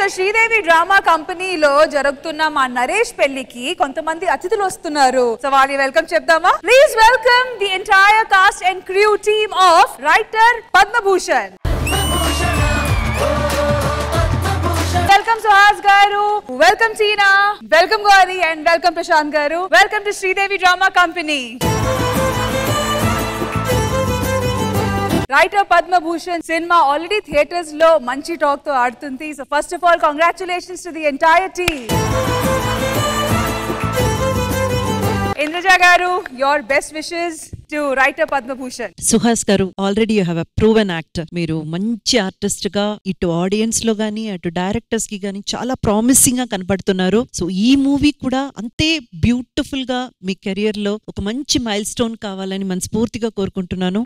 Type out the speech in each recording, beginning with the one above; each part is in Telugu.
సో శ్రీదేవి డ్రామా కంపెనీలో జరుగుతున్న మా నరేష్ పెళ్లికి కొంతమంది అతిథులు వస్తున్నారు సో వాళ్ళని వెల్కమ్ చెప్దామా please welcome the entire cast and crew team of writer Padmabhushan welcome Suhas garu welcome Seena welcome Gauri and welcome Prashanth garu welcome to Sridevi drama company writer Padmabhushan సినిమా ఆల్రెడీ థియేటర్స్ లో మంచి టాక్ తో ఆడుతుంది so first of all congratulations to the entire team Indraja garu your best wishes to writer Padmabhushan Suhas garu already you have a proven actor మీరు మంచి ఆర్టిస్ట్ గా ఇటు ఆడియన్స్ లో గానీ అటు డైరెక్టర్స్ కి గానీ చాలా ప్రామిసింగ్ గా కనపడుతున్నారు సో ఈ మూవీ కూడా అంతే బ్యూటిఫుల్ గా మీ కెరియర్ లో ఒక మంచి మైల్ స్టోన్ కావాలని మనస్ఫూర్తిగా కోరుకుంటున్నాను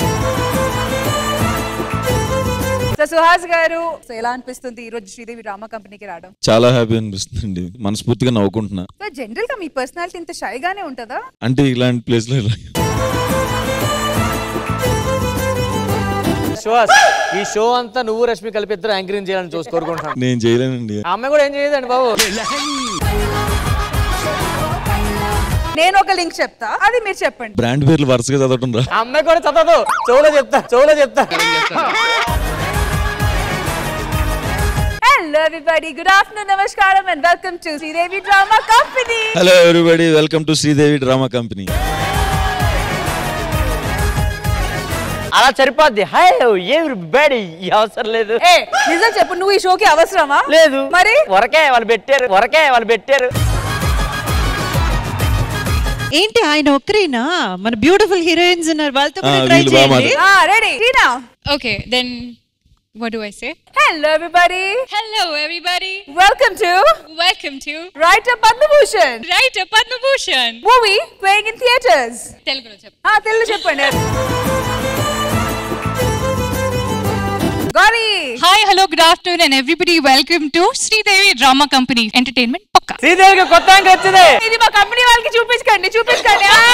సో సుహాస్ గారు సో ఎలా అనిపిస్తుంది ఈ రోజు శ్రీదేవి డ్రామా కంపెనీకి రావడం చాలా హ్యాపీ అనిపిస్తుంది మనస్ఫూర్తిగా నవ్వుకుంటున్నా సో జనరల్ గా మీ పర్సనాలిటీ ఇంత షై గానే ఉంటుందా అంటే ఇలాంటి ప్లేస్ లో ఇలా- సుహాస్ ఈ షో అంతా నువ్వు రష్మి కలిపి ఇద్దరు యాంకరింగ్ చేయాలని చూసి కోరుకుంటున్నాను నేను చేయలేనండి ఆ అమ్మాయి కూడా ఏం చేయదండి బాబు నేను ఒక లింక్ చెప్తా అది మీరు చెప్పండి బ్రాండ్ పేర్లు వరుసగా చదవటం రా ఆ అమ్మాయి కూడా చదవదు చెవులో చెప్తా చెవులో చెప్తా హలో ఎవ్రీబడి గుడ్ ఆఫ్టర్నూన్ నమస్కారం and welcome to Sridevi drama company hello everybody welcome to Sridevi drama company అలా సరిపోద్ది హాయ్ ఏమి బేడి అవసరం లేదు ఏ నిజం చెప్పు నువ్వు ఈ షోకి అవసరమా లేదు మరి వరకే వాళ్ళు పెట్టారు వరకే వాళ్ళు పెట్టారు ఏంటి ఆయన ఒక్కరేనా మన బ్యూటిఫుల్ హీరోయిన్స్ ఉన్నారు వాళ్ళతో ఆ, కూడా ట్రై వీళ్ళు బాగా చేయండి ఆ ready Tina Okay, then what do I say? Hello everybody Hello, everybody. Welcome to Welcome to writer Padmabhushan Writer Padma Bhushan. Movie playing in theatres Telugu chap. ఆ తెలుగు చెప్పండి Gauri Hi, hello, good afternoon, and everybody. Welcome to Sri Devi Drama Company Entertainment Pakka. శ్రీదేవికి కొత్త యాంకర్ వచ్చింది ఇది మా కంపెనీ వాళ్ళకి చూపించకండి చూపించకండి ఆ!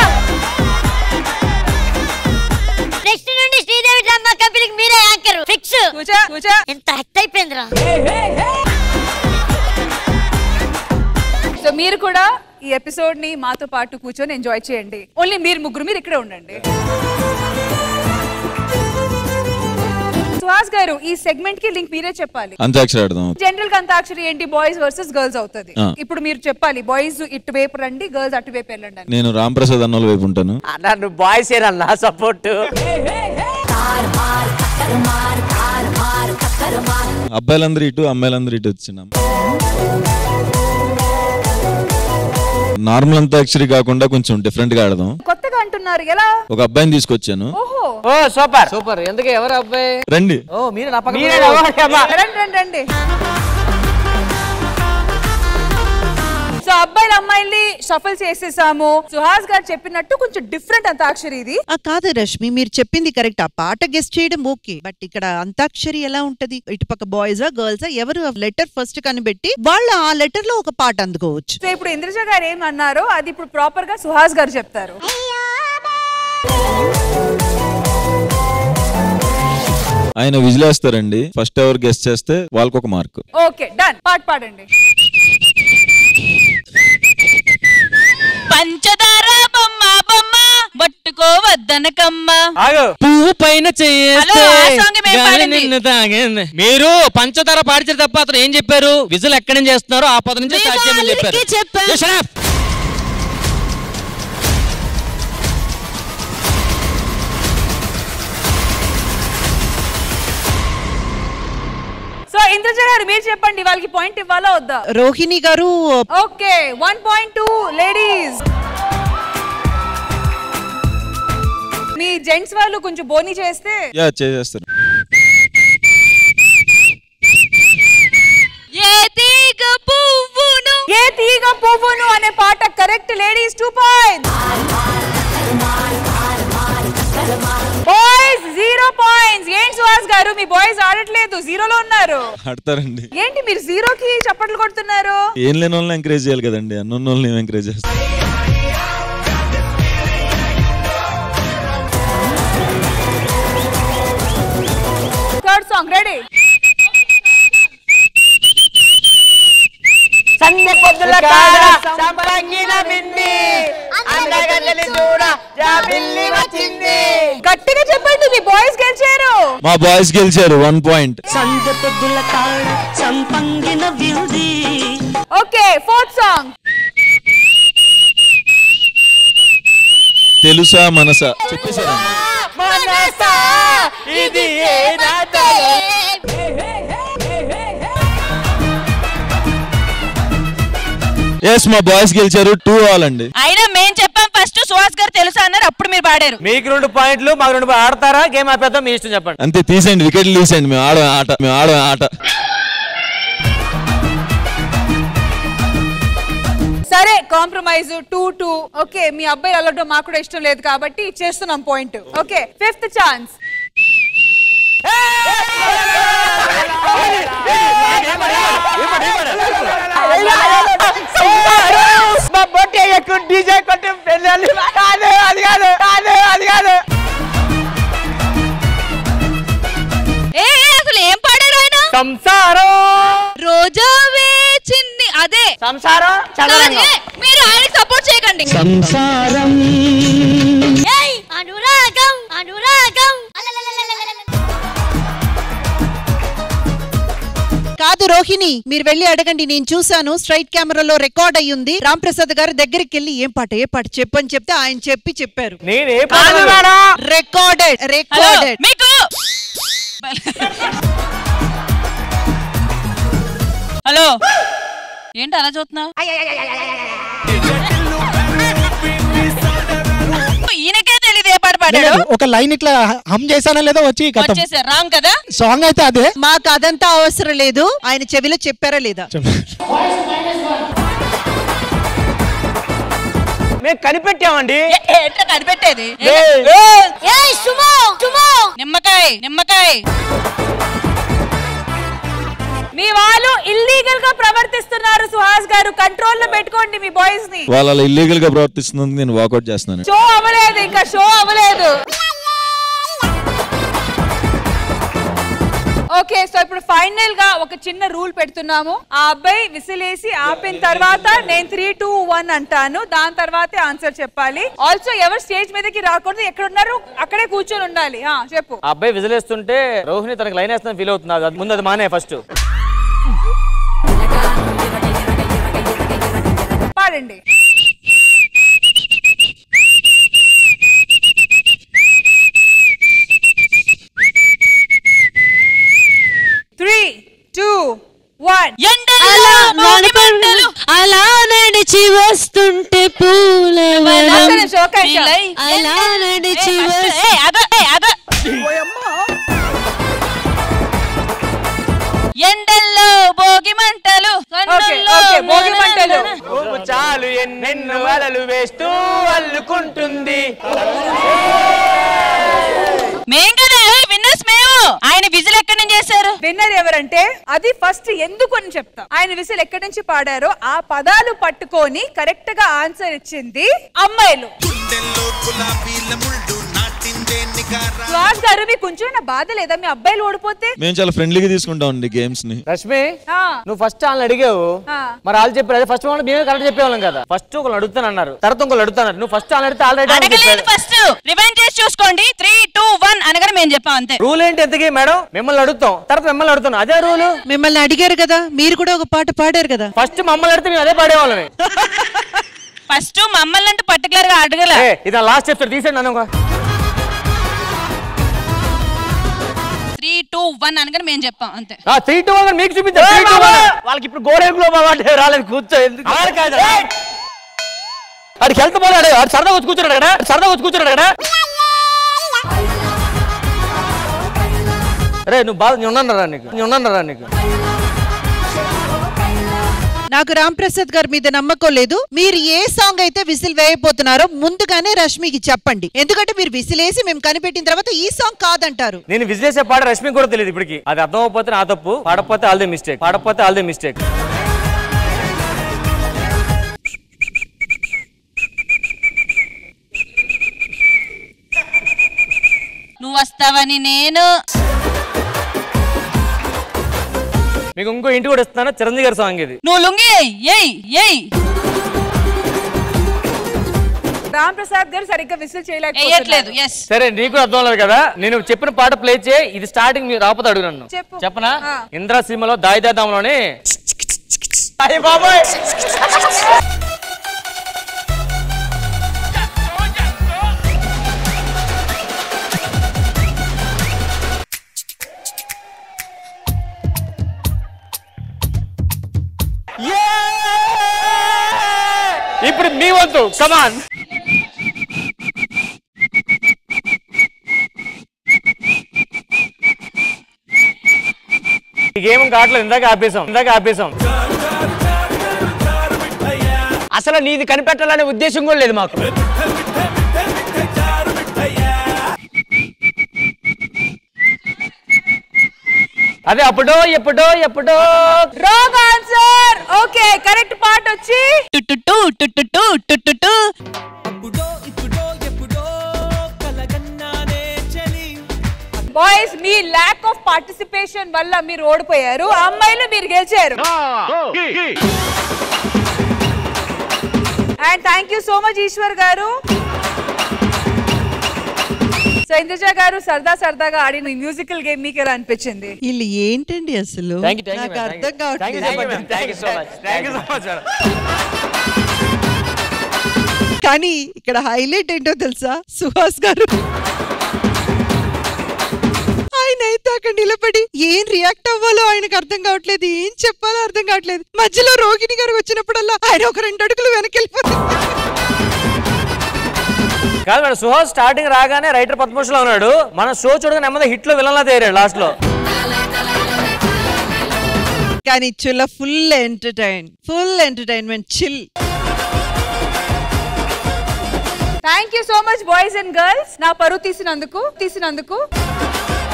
నెక్స్ట్ నుండి శ్రీదేవి డ్రామా కంపెనీకి మీరే యాంకర్ ఫిక్స్ కూర్చో కూర్చో ఎంత హెక్ట్ అయిపోయిందిరా సో మీరు కూడా ఈ ఎపిసోడ్ ని మాతో పాటు కూర్చొని ఎంజాయ్ చేయండి ఓన్లీ మీరు ముగ్గురు మీరు ఇక్కడే ఉండండి సుహాస్ గారు ఈ సెగ్మెంట్ కి లింక్ మీరే చెప్పాలి అంత్యాక్షరి ఆడదాం జనరల్ గా అంతాక్షరి ఏంటి బాయ్స్ వర్సెస్ గర్ల్స్ అవుతుంది ఆ. ఇప్పుడు మీరు చెప్పాలి బాయ్స్ ఇటువైపు రండి గర్ల్స్ అటువైపు వెళ్ళండి అని. నేను రామ్ ప్రసాద్ అన్నోళ్ళ వైపు ఉంటాను అన్నా నువ్వు బాయ్స్ ఏనన్నా సపోర్ట్ అబ్బాయిలందరూ ఇటు అమ్మాయిలందరూ ఇటు వచ్చినాం నార్మల్ అంత్యాక్షరి కాకుండా కొంచెం డిఫరెంట్ గా ఆడదాం కొత్తగా అంటున్నారు ఎలా ఒక అబ్బాయిని తీసుకొచ్చాను ఓహో ఓ సూపర్ సూపర్ ఎందుకు ఎవరు అబ్బాయి రండి ఓ మీరు నా పక్కన రండి రండి రండి సో అబ్బాయిలు అమ్మాయిల్ని షఫల్ చేసేసాము సుహాస్ గారు చెప్పినట్టు కొంచెం డిఫరెంట్ అంతాక్షరి ఇది ఆ కాదు రష్మి మీరు చెప్పింది కరెక్ట్ ఆ పాట గెస్ట్ చేయడం ఓకే బట్ ఇక్కడ అంతాక్షరి ఎలా ఉంటది ఇటుపక్క బాయ్సా గర్ల్సా ఎవరు లెటర్ ఫస్ట్ కనిపెట్టి వాళ్ళు ఆ లెటర్ లో ఒక పాట అందుకోవచ్చు సో ఇప్పుడు ఇంద్రజ గారు ఏమన్నారో అది ఇప్పుడు ప్రాపర్ గా సుహాస్ గారు చెప్తారు ఆయన విజిలేస్తారండి ఫస్ట్ ఎవరు గెస్ట్ చేస్తే వాళ్ళకి ఒక మార్క్ ఓకే డన్ పాట పాడండి పంచదార బొమ్మ బొమ్మ పట్టుకోవద్దనకమ్మ ఆగు పువ్వు పైన హలో, ఆ song మేము పాడింది. తాగింది మీరు పంచదార పాడిచారు తప్ప అతను ఏం చెప్పారు విజులు ఎక్కడి నుంచి చేస్తున్నారో ఆ పద నుంచి స్టార్ట్ చేయమని చెప్పారు You shut up. So Indraja garu మీరు చెప్పండి వాళ్ళకి పాయింట్ ఇవ్వాలా వద్దా Rohini garu okay one point two ladies మీ జెంట్స్ వాళ్ళు కొంచెం బోని చేస్తే యా చేసేస్తారు ఏ తీగ పువ్వును ఏ తీగ పువ్వును అనే పాట correct ladies two points boys zero points ఏంటి సుహాస్ గారు మీ బాయ్స్ ఆడట్లేదు జీరోలో ఉన్నారు ఆడతారండి ఏంటి మీరు జీరోకి చప్పట్లు కొడుతున్నారు ఏం లేని వాళ్ళని ఎంకరేజ్ చేయాలి కదండి అన్న వాళ్ళని ఎంకరేజ్ చేస్తాం థర్డ్ సాంగ్ రెడీ పొద్దుల కాడ సంపంగిన బింది అందగత్తెలు చూడ జాబిల్లి వచ్చింది గట్టిగా చెప్పండి మీ బాయ్స్ గెలిచారు మా బాయ్స్ గెలిచారు వన్ పాయింట్ సంధ్య పొద్దుల కాడ సంపంగిన వింది ఓకే ఫోర్త్ సాంగ్ తెలుసా మనసా చెప్పేశారండి మనసా ఇది ఏ నాటకం? ఎస్ మా బాయ్స్ గెలిచారు టూ ఆల్ అండి అయినా మేం చెప్పాం ఫస్ట్ సుహాస్ గారు తెలుసా అన్నారు అప్పుడు మీరు పాడారు మీకు రెండు పాయింట్లు మాకు రెండు పాయింట్లు. ఆడతారా గేమ్ ఆపేద్దాం మీ ఇష్టం చెప్పండి అంతే తీసేయండి వికెట్లు తీసేయండి మేము ఆడ ఆట మేము ఆడ ఆట సరే కాంప్రమైజ్ టూ టూ ఓకే మీ అబ్బాయిలు అల్లడం మాకు కూడా ఇష్టం లేదు కాబట్టి చేస్తున్నాం పాయింట్ ఓకే ఫిఫ్త్ ఛాన్స్ మా బొట్టు వేయకు, డీజే కొట్టి పెళ్ళాలి. కాదు, అది కాదు, కాదు, అది కాదు. ఏ ఏ, అసలు ఏం పాడారు ఆయన సంసారం రోజా వేచింది అదే సంసారం చదవండి ఏ, మీరు ఆయనకి సపోర్ట్ చేయకండి సంసారం ఏయ్ అనురాగం అనురాగం కాదు రోహిణి మీరు వెళ్ళి అడగండి నేను చూశాను స్ట్రైట్ కెమెరాలో రికార్డ్ అయ్యింది రామ్ ప్రసాద్ గారు దగ్గరికి వెళ్ళి ఏం పాట ఏ పాట చెప్పని చెప్తే ఆయన చెప్పి చెప్పారు నేను ఏ కాదు మేడం రికార్డెడ్ హలో రికార్డెడ్ మీకు హలో ఏంటి అలా చూస్తున్నావు ఈయనకే తెలియదు ఏ పాట పాడాడు లేదు, ఒక లైన్ ఇట్లా హమ్ చేశానా లేదో వచ్చి కథం వచ్చేసారు రాంగ్ కదా సాంగ్ అయితే అదే మాకు అదంతా అవసరం లేదు ఆయన చెవిలో చెప్పారా లేదా మేము కనిపెట్టామండి ఏ, ఏంట్రా కనిపెట్టేది ఏయ్. ఏయ్ సుమో సుమో నిమ్మకాయ నిమ్మకాయ మీ వాళ్ళు ఇల్లీగల్ గా ప్రవర్తిస్తున్నారు సుహాస్ గారు కంట్రోల్ లో పెట్టుకోండి మీ బాయ్స్ ని వాళ్ళు అలా ఇల్లీగల్ గా ప్రవర్తిస్తున్నందుకు నేను వాకౌట్ చేస్తున్నాను షో అవ్వలేదు ఇంకా షో అవ్వలేదు ఓకే సో ఇప్పుడు ఫైనల్ గా ఒక చిన్న రూల్ పెడుతున్నాము ఆ అబ్బాయి విసిలేసి ఆపిన తర్వాత నేను త్రీ టూ వన్ అంటాను దాని తర్వాతే ఆన్సర్ చెప్పాలి ఆల్సో ఎవరు స్టేజ్ మీదకి రాకూడదు ఎక్కడ ఉన్నారు అక్కడే కూర్చొని ఉండాలి ఆ, చెప్పు ఆ అబ్బాయి విజిలేస్తుంటే రోహిణి తనకి లైన్ వేస్తుందని ఫీల్ అవుతుంది అది ముందు అది మానే ఫస్ట్ పాడండి త్రీ టూ వన్ ఎండలో మోగి మంటలు అలా నడిచి వస్తుంటే పూల ఒక్క నిమిషం, ఒక్క నిమిషం. వీలై. అలా నడిచి ఏ, first, వస్తు- ఏ, అగ, ఏ, అగ. ఎండల్లో భోగి మంటలు కన్నుల్లో ఓకే, భోగి మంటలు. ఊపు చాలు ఎన్నెన్నో అలలు వేస్తూ అల్లుకుంటుంది మేం కదా విన్నర్స్ మేము ఆయన విజిల్ ఎక్కడి నుంచి చేశారు విన్నర్ ఎవరంటే అది ఫస్ట్ ఎందుకు అని చెప్తా ఆయన విసిల్ ఎక్కడి నుంచి పాడారో ఆ పదాలు పట్టుకొని కరెక్ట్ గా ఆన్సర్ ఇచ్చింది అమ్మాయిలు సుహాస్ గారు మీకు కొంచెం బాధ లేదా మీ అబ్బాయిలు ఓడిపోతే మేము చాలా ఫ్రెండ్లీగా తీసుకుంటాం అండి గేమ్స్ ని రష్మి ఆ, నువ్వు ఫస్ట్ వాళ్ళని అడిగావు ఆ. మరి వాళ్ళు చెప్పారు అదే ఫస్ట్ వాళ్ళు మేమే కరెక్ట్ చెప్పేవాళ్ళం కదా ఫస్ట్ ఒకళ్ళు అడుగుతాను అన్నారు తర్వాత ఇంకోళ్ళు అడుగుతాను నువ్వు ఫస్ట్ వాళ్ళని అడిగితే ఆల్రెడీ అడగలేదు ఫస్ట్ రివైండ్ చేసి చూసుకోండి త్రీ టూ వన్ అనగానే మేము చెప్పాం అంతే రూల్ ఏంటి ఎంతకి మేడం మిమ్మల్ని అడుగుతాం తర్వాత మిమ్మల్ని అడుగుతాం అదే రూల్ మిమ్మల్ని అడిగారు కదా మీరు కూడా ఒక పాట పాడారు కదా ఫస్ట్ మమ్మల్ని అడిగితే మేము అదే పాడేవాళ్ళని ఫస్ట్ మమ్మల్ని అంటూ పర్టికులర్ గా అడగల ఏ, ఇది లాస్ట్ చెప్తాడు తీసేయండి నన్ను ఒక- త్రీ టూ వన్ అనగానే మేము చెప్పాం అంతే ఆ త్రీ టూ వన్ మీకు చూపించారు త్రీ టూ వన్ వాళ్ళకి ఇప్పుడు గోడెంకులో మా వాటి రాలేదు కూర్చో ఎందుకు ఆడికి హెల్త్ పోలాడు ఆడు సరదా వచ్చి కూర్చున్నాడు కదా సరదా వచ్చి కూర్చున్నాడు కదా రే నువ్వు బాధ నేను ఉన్నాను రా నీకు నేను ఉన్నాను రా నీకు నాకు రామ్ ప్రసాద్ గారి మీద నమ్మకం లేదు మీరు ఏ సాంగ్ అయితే విసిల్ వేయబోతున్నారో ముందుగానే రష్మికి చెప్పండి ఎందుకంటే మీరు విసిలేసి మేము కనిపెట్టిన తర్వాత ఈ సాంగ్ కాదంటారు నేను విజిలేసే పాట రష్మి కూడా తెలియదు ఇప్పటికి అది అర్థం అవ్వకపోతే నా తప్పు పాడకపోతే ఆల్దే మిస్టేక్ పాడకపోతే ఆల్దే మిస్టేక్ నువ్వు వస్తావని నేను మీకు ఇంకో ఇంటి కూడా ఇస్తున్నాను చిరంజీవి గారి సాంగ్ ఇది నువ్వు లుంగి ఏయ్ ఏయ్ రామ్ ప్రసాద్ గారు సరిగ్గా విసిల్ వేయట్లేదు చేయలేకపోతున్నారు ఎస్ సరే నీకు అర్థం లేదు కదా నేను చెప్పిన పాట ప్లే చేయి ఇది స్టార్టింగ్ మీరు రాకపోతే అడుగు నన్ను చెప్పు. చెప్పనా ఆ. ఇంద్రా సినిమాలో దాయిదాదాంలోని అయ్య బాబాయ్ ఇప్పుడు మీ వంతు కమాన్ ఈ గేమ్ కావట్లేదు ఇందాక ఆపేసాం ఇందాక ఆపేసాం అసలు నీది కనిపెట్టాలనే ఉద్దేశం కూడా లేదు మాకు అదే అప్పుడో ఎప్పుడో ఎప్పుడో wrong answer okay correct part వచ్చి టుట్టు టుట్టు టుట్టు బాయ్స్ మీ ల్యాక్ ఆఫ్ పార్టిసిపేషన్ వల్ల మీరు ఓడిపోయారు అమ్మాయిలు మీరు గెలిచారు and thank you so much Eshwar garu so Indraja గారు సరదా సరదాగా ఆడిన మ్యూజికల్ గేమ్ మీకు ఎలా అనిపించింది వీళ్ళు ఏంటండి అసలు థ్యాంక్ యూ థ్యాంక్ నాకు యూ అర్థం థ్యాంక్ యూ కావట్లేదు thank you so much thank you so much కానీ ఇక్కడ హైలైట్ ఏంటో తెలుసా సుహాస్ గారు ఆయన అయితే అక్కడ నిలబడి ఏం రియాక్ట్ అవ్వాలో ఆయనకు అర్థం కావట్లేదు ఏం చెప్పాలో అర్థం కావట్లేదు మధ్యలో రోగిణి గారు వచ్చినప్పుడల్లా ఆయన ఒక రెండు అడుగులు వెనక్కి వెళ్ళిపోతారు కాదు మేడం సుహాస్ స్టార్టింగ్ రాగానే రైటర్ పద్మభూషణ్ ఉన్నాడు మన షో చూడగా నెమ్మది హిట్ లో విలన్లా తయారాడు లాస్ట్ లో కానీ చుల్ల full entertain full entertainment chill thank you so much boys and girls నా పరువు తీసినందుకు తీసినందుకు